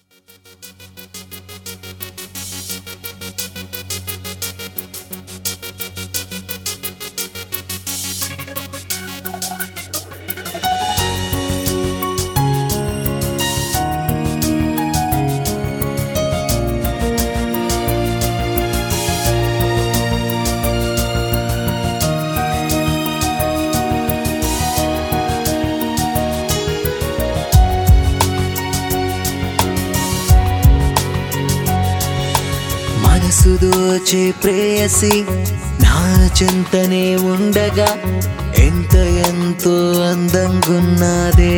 మనసు దోచే ప్రేయసి నా చింతనే ఉండగా ఎంత ఎంతో అందంగున్నదే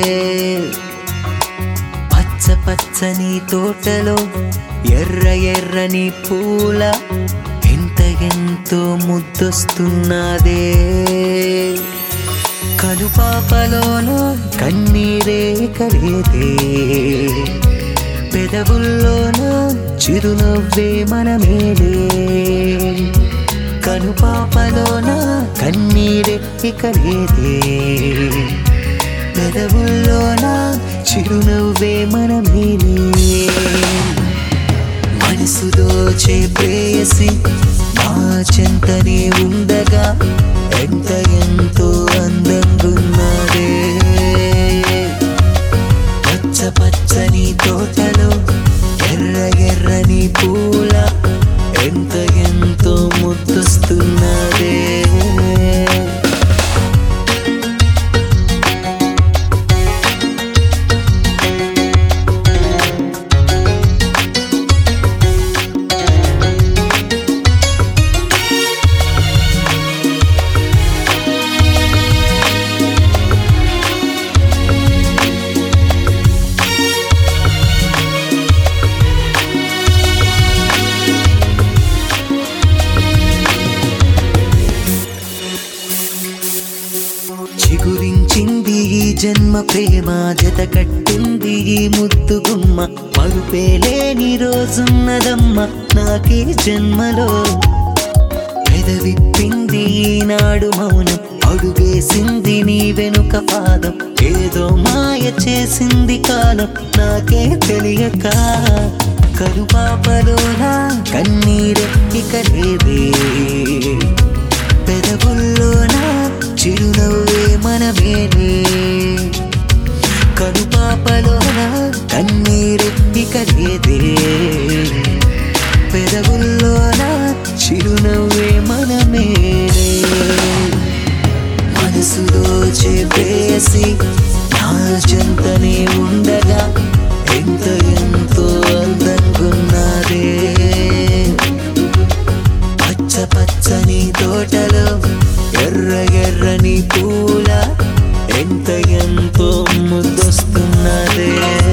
పచ్చ పచ్చని తోటలో ఎర్ర ఎర్రని పూల ఎంత ఎంతో ముద్దొస్తున్నదే కనుపాపలోన కన్నీరే కలేదే పెదవుల్లోన చిరునవ్వే మనమేలే కనుపాపలోన కన్నీరే కలేదే పెదవుల్లోన చిరునవ్వే మనమేలే మనసు దోచే ప్రేయసి మా చెంతనే ఉండగా ఎంత ఎంతో అందంగున్నదే పచ్చ పచ్చని తోటలో ఎర్ర ఎర్రని పూల ఎంత ఎంతో ముద్దొస్తున్నదే చిగురించింది ఈ జన్మ ప్రేమ జత కట్టింది ఈ ముద్దు గుమ్మ మరుపేలేని రోజున్నదమ్మ నాకే జన్మలో పెదవిప్పింది ఈనాడు మౌనం అడుగేసింది నీ వెనుక పాదం ఏదో మాయ చేసింది కాలం నాకే తెలియక కరుపాపలోనా కన్నీరెక్కిక లేదే పెదవుల్లోన చిరునవ్వే మనమేలే కనుపాపలోన కన్నీరెత్తిక లేదే పెదవుల్లోన చిరునవ్వే మనమేలే మనసు దోచే ప్రేయసి నా చెంతనే ఉండగా ఎంత ఎంతో అందంగున్నదే పచ్చ పచ్చని తోటలో ఎర్ర ఎర్రని పూల ఎంత ఎంతో ముద్దొస్తున్నదే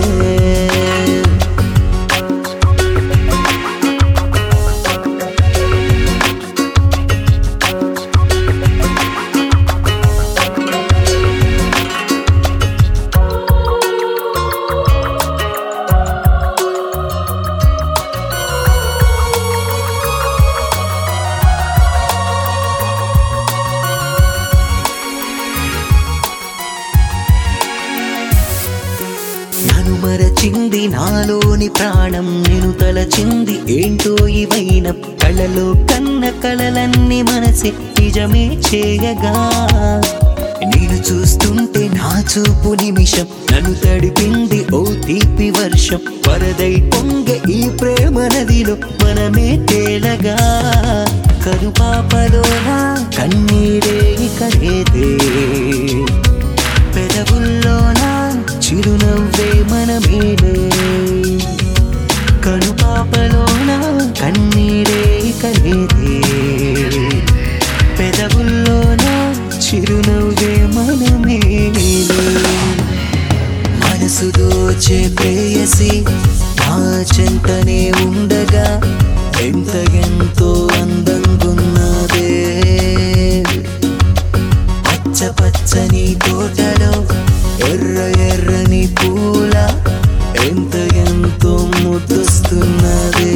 నన్ను మరచింది నాలోని ప్రాణం నేను తలచింది ఏంటో ఇవైన కళ్ళలో కన్న కలలన్నీ మనసే నిజమే చేయగా నేను చూస్తుంటే నా చూపు నిమిషం నన్ను తడిపింది ఓ తీపి వర్షం వరదై పొంగె ఈ ప్రేమ నదిలో మనమే తేలగా కనుపాపలోనా కన్నీరే కలేదే పెదవుల్లోన చిరునవ్వే మనమేలే కనుపాపలోన కన్నీరే కలేదే పెదవుల్లోన చిరునవ్వే మనమేలే మనసు దోచే ప్రేయసి నా చెంతనే ఉండగా ఎంత ఎంతో అందంగున్నదే పచ్చ పచ్చని తోటలో ఎర్ర ఎర్రని పూల ఎంత ఎంతో ముద్దొస్తున్నదే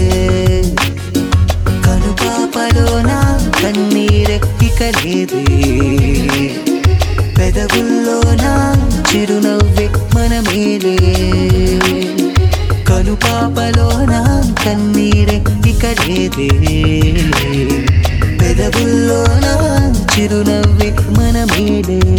కనుపాపలోన కన్నీరెక్కిక లేదే పెదవుల్లోన చిరునవ్వే మనమేలే కనుపాపలోన కన్నీరే ఇక లేదే పెదవుల్లోన చిరునవ్వే మన మేడే